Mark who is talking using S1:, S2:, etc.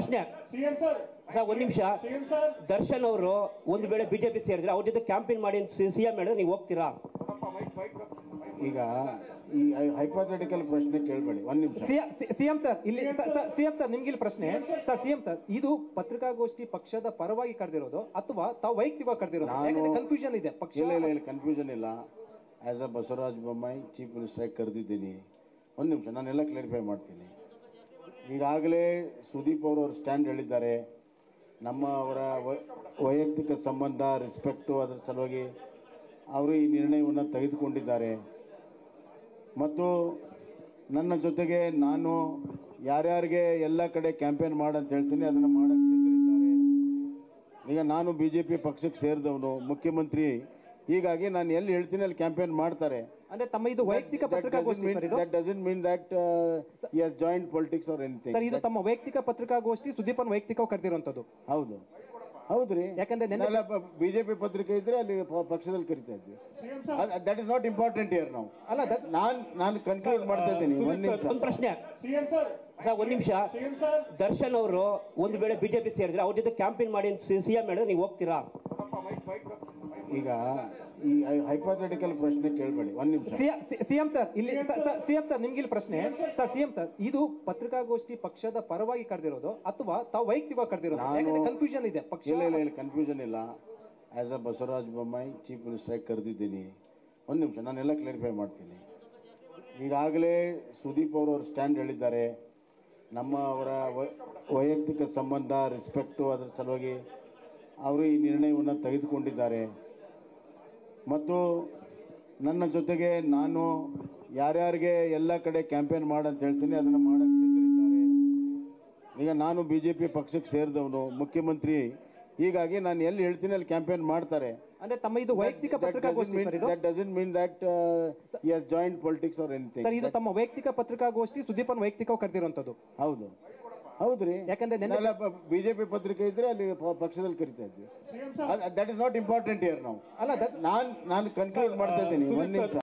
S1: ಪ್ರಶ್ನೆ
S2: CM sir
S1: sir ಒಂದ್ ನಿಮಿಷ
S2: ಸಿಎಂ ಸರ್
S1: ದರ್ಶನ್ ಅವರು ಒಂದು ವೇಳೆ ಬಿಜೆಪಿ ಸೇರಿದ್ರೆ ಅವ್ರ ಜೊತೆ ಕ್ಯಾಂಪೇನ್ ಮಾಡಿ ಸಿಎಂ ಹೇಳಿದ್ರೆ ನೀವು ಹೋಗ್ತೀರಾ
S3: ಈಗ ಈ ಹೈಪೋಥೆಟಿಕಲ್ ಪ್ರಶ್ನೆ ಕೇಳಬೇಡಿ ಒಂದ್ ನಿಮಿಷ
S4: ಸಿಎಂ ಸರ್ ಇಲ್ಲಿ ಸಿಎಂ ಸರ್ ನಿಮ್ಗೆ ಇಲ್ಲಿ ಪ್ರಶ್ನೆ ಸರ್ ಸಿಎಂ ಸರ್ ಇದು ಪತ್ರಿಕಾಗೋಷ್ಠಿ ಪಕ್ಷದ ಪರವಾಗಿ ಕರೆದಿರೋದು ಅಥವಾ ತಾವು ವೈಯಕ್ತಿಕವಾಗಿ ಕರೆದಿರೋದು
S3: ನಾನು-
S4: ಯಾಕಂದ್ರೆ ಕನ್ಫ್ಯೂಷನ್ ಇದೆ ಪಕ್ಷ
S3: ಇಲ್ಲ ಇಲ್ಲ ಇಲ್ಲ ಕನ್ಫ್ಯೂಷನ್ ಇಲ್ಲ as a Basavaraja Bommai chief minister ಆಗಿ ಕರೆದಿದ್ದೀನಿ ಒಂದು ನಿಮಿಷ ನಾನೆಲ್ಲ ಕ್ಲಾರಿಫೈ ಮಾಡ್ತೀನಿ ಈಗಾಗಲೇ ಸುದೀಪ್ ಅವರು ಅವ್ರ ಸ್ಟ್ಯಾಂಡ್ ಹೇಳಿದ್ದಾರೆ ನಮ್ಮ ಅವರ ವೈ- ವೈಯಕ್ತಿಕ ಸಂಬಂಧ ರೆಸ್ಪೆಕ್ಟು ಅದರ ಸಲುವಾಗಿ ಅವರು ಈ ನಿರ್ಣಯವನ್ನು ತೆಗೆದುಕೊಂಡಿದ್ದಾರೆ ಮತ್ತು ನನ್ನ ಜೊತೆಗೆ ನಾನು ಯಾರ್ಯಾರಿಗೆ ಎಲ್ಲ ಕಡೆ ಕ್ಯಾಂಪೇನ್ ಮಾಡಂತ ಹೇಳ್ತೀನಿ ಅದನ್ನು ಮಾಡಕ್ಕೆ ಸಿದ್ಧರಿದ್ದಾರೆ ಈಗ ನಾನು ಬಿಜೆಪಿ ಪಕ್ಷಕ್ಕೆ ಸೇರಿದವನು ಮುಖ್ಯಮಂತ್ರಿ ಹೀಗಾಗಿ ನಾನು ಎಲ್ಲಿ ಹೇಳ್ತೀನಿ ಅಲ್ಲಿ ಕ್ಯಾಂಪೇನ್ ಮಾಡ್ತಾರೆ
S4: ಅಂದ್ರೆ ತಮ್ಮ ಇದು ವೈಯಕ್ತಿಕ ಪತ್ರಿಕಾಗೋಷ್ಠಿ ಸರ್ ಇದು
S3: that doesn't mean that is joint politics or anything
S4: sir ಇದು ತಮ್ಮ ವೈಯಕ್ತಿಕ ಪತ್ರಿಕಾಗೋಷ್ಠಿ ಸುದೀಪನ್ ವೈಯಕ್ತಿಕವಾಗಿ ಕರೆದಿರುವಂತದ್ದು
S3: ಹೌದು ಹೌದ್ರಿ
S4: ಯಾಕಂದ್ರೆ ನೆನ್ನೆ-
S3: ಬಿಜೆಪಿ ಪತ್ರಿಕೆ ಇದ್ರೆ ಅಲ್ಲಿ ಪ- ಪಕ್ಷದಲ್ಲಿ ಕರಿತಾ ಇದ್ವಿ that is not important here ನಾವು
S4: ಅಲ್ಲ that-
S3: ನಾನ್ ನಾನು ಕನ್ಕ್ಲೂಡ್ ಮಾಡ್ತಾ ಇದ್ದೀನಿ ಒಂದ್ ನಿಮಿಷ
S1: ಒಂದ್ ಪ್ರಶ್ನೆ
S2: ಸಿಎಂ ಸರ್
S1: ಸರ್ ಒಂದ್ ನಿಮಿಷ
S2: ಸಿಎಂ ಸರ್
S1: ದರ್ಶನ್ ಅವರು ಒಂದು ವೇಳೆ ಬಿಜೆಪಿ ಸೇರಿದ್ರೆ ಅವ್ರ ಜೊತೆ ಕ್ಯಾಂಪೇನ್ ಮಾಡಿ ಸಿಎಂ ಹೇಳಿದ್ರೆ ನೀವು ಹೋಗ್ತೀರಾ
S3: ಈಗ ಈ ಹೈಪೋಥೆಟಿಕಲ್ ಪ್ರಶ್ನೆ ಕೇಳಬೇಡಿ ಒಂದ್ ನಿಮಿಷ
S4: ಸಿಎಂ ಸರ್ ಇಲ್ಲಿ ಸಿಎಂ ಸರ್ ನಿಮ್ಗೆ ಇಲ್ಲಿ ಪ್ರಶ್ನೆ ಸರ್ ಸಿಎಂ ಸರ್ ಇದು ಪತ್ರಿಕಾಗೋಷ್ಠಿ ಪಕ್ಷದ ಪರವಾಗಿ ಕರೆದಿರೋದು ಅಥವಾ ತಾವು ವೈಯಕ್ತಿಕವಾಗಿ ಕರೆದಿರೋದು
S3: ನಾನು-
S4: ಯಾಕಂದ್ರೆ ಕನ್ಫ್ಯೂಷನ್ ಇದೆ ಪಕ್ಷ
S3: ಇಲ್ಲ ಇಲ್ಲ ಇಲ್ಲ ಕನ್ಫ್ಯೂಷನ್ ಇಲ್ಲ as a Basavaraja Bommai chief minister ಆಗಿ ಕರೆದಿದ್ದೀನಿ ಒಂದು ನಿಮಿಷ ನಾನೆಲ್ಲ ಕ್ಲಾರಿಫೈ ಮಾಡ್ತೀನಿ ಈಗಾಗಲೇ ಸುದೀಪ್ ಅವರು ಅವ್ರ ಸ್ಟ್ಯಾಂಡ್ ಹೇಳಿದ್ದಾರೆ ನಮ್ಮ ಅವರ ವೈ- ವೈಯಕ್ತಿಕ ಸಂಬಂಧ ರೆಸ್ಪೆಕ್ಟು ಅದರ ಸಲುವಾಗಿ ಅವರು ಈ ನಿರ್ಣಯವನ್ನು ತೆಗೆದುಕೊಂಡಿದ್ದಾರೆ ಮತ್ತು ನನ್ನ ಜೊತೆಗೆ ನಾನು ಯಾರ್ಯಾರಿಗೆ ಎಲ್ಲ ಕಡೆ ಕ್ಯಾಂಪೇನ್ ಮಾಡಂತ ಹೇಳ್ತೀನಿ ಅದನ್ನು ಮಾಡಕ್ಕೆ ಸಿದ್ಧರಿದ್ದಾರೆ ಈಗ ನಾನು ಬಿಜೆಪಿ ಪಕ್ಷಕ್ಕೆ ಸೇರಿದವನು ಮುಖ್ಯಮಂತ್ರಿ ಹೀಗಾಗಿ ನಾನು ಎಲ್ಲಿ ಹೇಳ್ತೀನಿ ಅಲ್ಲಿ ಕ್ಯಾಂಪೇನ್ ಮಾಡ್ತಾರೆ
S4: ಅಂದ್ರೆ ತಮ್ಮ ಇದು ವೈಯಕ್ತಿಕ ಪತ್ರಿಕಾಗೋಷ್ಠಿ ಸರ್ ಇದು
S3: that doesn't mean that is joint politics or
S4: sir ಇದು
S3: ಎನಿಥಿಂಗ್
S4: ತಮ್ಮ ವೈಯಕ್ತಿಕ ಪತ್ರಿಕಾಗೋಷ್ಠಿ ಸುದೀಪನ್ ವೈಯಕ್ತಿಕವಾಗಿ ಕರೆದಿರುವಂತದ್ದು
S3: ಹೌದು ಹೌದ್ರಿ
S4: ಯಾಕಂದ್ರೆ ನೆನ್ನೆ-
S3: ಬಿಜೆಪಿ ಪತ್ರಿಕೆ ಇದ್ರೆ ಅಲ್ಲಿ ಪ- ಪಕ್ಷದಲ್ಲಿ ಕರಿತಾ ಇದ್ವಿ
S2: CM sir
S3: that is not important here ನಾವು
S4: ಅಲ್ಲ that-
S3: ನಾನ್ ನಾನು ಕನ್ಕ್ಲೂಡ್ ಮಾಡ್ತಾ ಇದ್ದೀನಿ ಒಂದ್ ನಿಮಿಷ